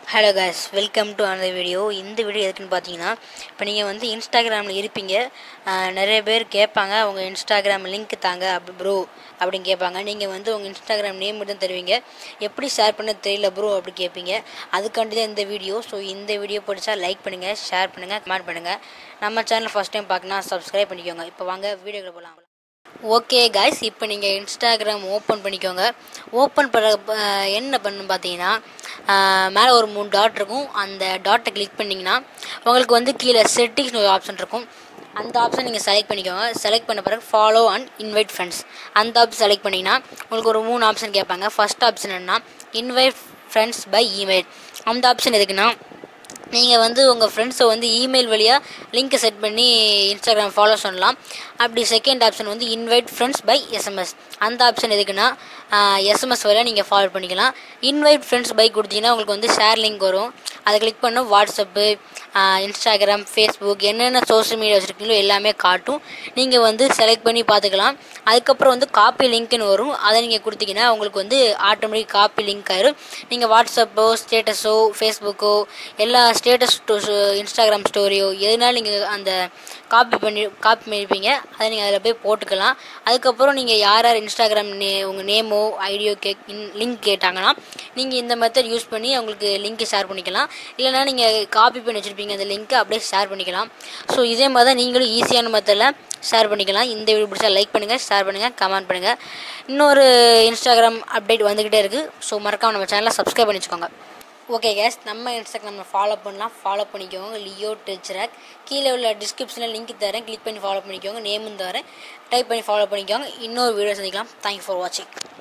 hello guys welcome to அந்த video இந்த video எதுக்குன்னு பார்த்தீங்கன்னா இப்போ நீங்கள் வந்து இன்ஸ்டாகிராமில் இருப்பீங்க ஆஹ் நிறைய பேர் கேட்பாங்க உங்கள் இன்ஸ்டாகிராம் லிங்க் தாங்க அப்படி ப்ரோ அப்படின்னு கேட்பாங்க நீங்கள் வந்து உங்கள் இன்ஸ்டாகிராம் நேம் மட்டும் தருவீங்க எப்படி ஷேர் பண்ண தெரியல ப்ரோ அப்படி கேட்பீங்க அதுக்காண்டி தான் இந்த வீடியோ ஸோ இந்த வீடியோ பிடிச்சா லைக் பண்ணுங்கள் ஷேர் பண்ணுங்கள் கமெண்ட் பண்ணுங்கள் நம்ம சேனல் ஃபஸ்ட் டைம் பார்க்கணும் சப்ஸ்கிரைப் பண்ணிக்கோங்க இப்போ வாங்க வீடியோக்குள்ள போகலாம் ஓகே காய்ஸ் இப்போ நீங்கள் இன்ஸ்டாகிராம் ஓப்பன் பண்ணிக்கோங்க ஓப்பன் பண்ண அஹ், என்ன பண்ணணும் பார்த்தீங்கன்னா மேலே ஒரு மூணு டாட் இருக்கும் அந்த டாட்டை கிளிக் பண்ணிங்கன்னா உங்களுக்கு வந்து கீழே செட்டிங்ஸ் ஒரு ஆப்ஷன் இருக்கும் அந்த ஆப்ஷன் நீங்கள் செலக்ட் பண்ணிக்கோங்க செலக்ட் பண்ண பிறகு ஃபாலோ அண்ட் இன்வைட் ஃப்ரெண்ட்ஸ் அந்த ஆப்ஷன் செலக்ட் பண்ணிங்கன்னா உங்களுக்கு ஒரு மூணு ஆப்ஷன் கேட்பாங்க ஃபர்ஸ்ட் ஆப்ஷன் என்னன்னா இன்வைட் ஃப்ரெண்ட்ஸ் பை இமெயில் அந்த ஆப்ஷன் எதுக்குன்னா நீங்கள் வந்து உங்கள் ஃப்ரெண்ட்ஸை வந்து இமெயில் வழியாக லிங்க்கை செட் பண்ணி இன்ஸ்டாகிராம் ஃபாலோ பண்ணலாம் அப்படி செகண்ட் ஆப்ஷன் வந்து இன்வைட் ஃப்ரெண்ட்ஸ் பை எஸ்எம்எஸ் அந்த ஆப்ஷன் எதுக்குன்னா எஸ்எம்எஸ் வழியாக நீங்கள் ஃபார்வர்ட் பண்ணிக்கலாம் இன்வைட் ஃப்ரெண்ட்ஸ் பை கொடுத்தீங்கன்னா உங்களுக்கு வந்து ஷேர் லிங்க் வரும் அதை கிளிக் பண்ண வாட்ஸ்அப்பு இன்ஸ்டாகிராம் ஃபேஸ்புக் என்னென்ன சோஷியல் மீடியா வச்சுருக்கீங்களோ எல்லாமே காட்டும் நீங்கள் வந்து செலக்ட் பண்ணி பார்த்துக்கலாம் அதுக்கப்புறம் வந்து காப்பி லிங்க்னு வரும் அதை நீங்கள் கொடுத்தீங்கன்னா உங்களுக்கு வந்து ஆட்டோமேட்டிக் காப்பி லிங்க் ஆயிரும் நீங்கள் வாட்ஸ்அப்போ ஸ்டேட்டஸோ ஃபேஸ்புக்கோ எல்லா ஸ்டேட்டஸ் இன்ஸ்டாகிராம் ஸ்டோரியோ எதுனாலும் நீங்கள் அந்த காப்பி பண்ணி காப்பி பண்ணியிருப்பீங்க அதை நீங்கள் அதில் போய் போட்டுக்கலாம் அதுக்கப்புறம் நீங்கள் யார் யார் இன்ஸ்டாகிராம் நே உங்கள் நேமோ ஐடியோ கே லிங்க் கேட்டாங்கன்னா நீங்கள் இந்த மெத்தட் யூஸ் பண்ணி அவங்களுக்கு லிங்க் ஷேர் பண்ணிக்கலாம் இல்லைனா நீங்கள் காப்பி பண்ணி வச்சுருப்பீங்க அந்த லிங்க்கை அப்படியே ஷேர் பண்ணிக்கலாம் ஸோ இதே மாதிரி தான் நீங்களும் ஈஸியான மெத்தடில் ஷேர் பண்ணிக்கலாம் இந்த வீடியோ பிடிச்சா லைக் பண்ணுங்கள் ஷேர் பண்ணுங்கள் கமெண்ட் பண்ணுங்கள் இன்னொரு இன்ஸ்டாகிராம் அப்டேட் வந்துக்கிட்டே இருக்குது ஸோ மறக்காம நம்ம சேனலை சப்ஸ்கிரைப் பண்ணி வச்சுக்கோங்க ஓகே கேஸ் நம்ம இன்ஸ்டாகிராமில் ஃபாலோ பண்ணலாம் ஃபாலோ பண்ணிக்கோங்க லியோ டெச்ராக் கீழே உள்ள டிஸ்கிரிப்ஷனில் லிங்க் தரேன் கிளிக் பண்ணி ஃபாலோ பண்ணிக்கோங்க நேமும் தரேன் டைப் பண்ணி ஃபாலோ பண்ணிக்கோங்க இன்னொரு வீடியோ சந்திக்கலாம் தேங்க்யூ ஃபார் வாட்சிங்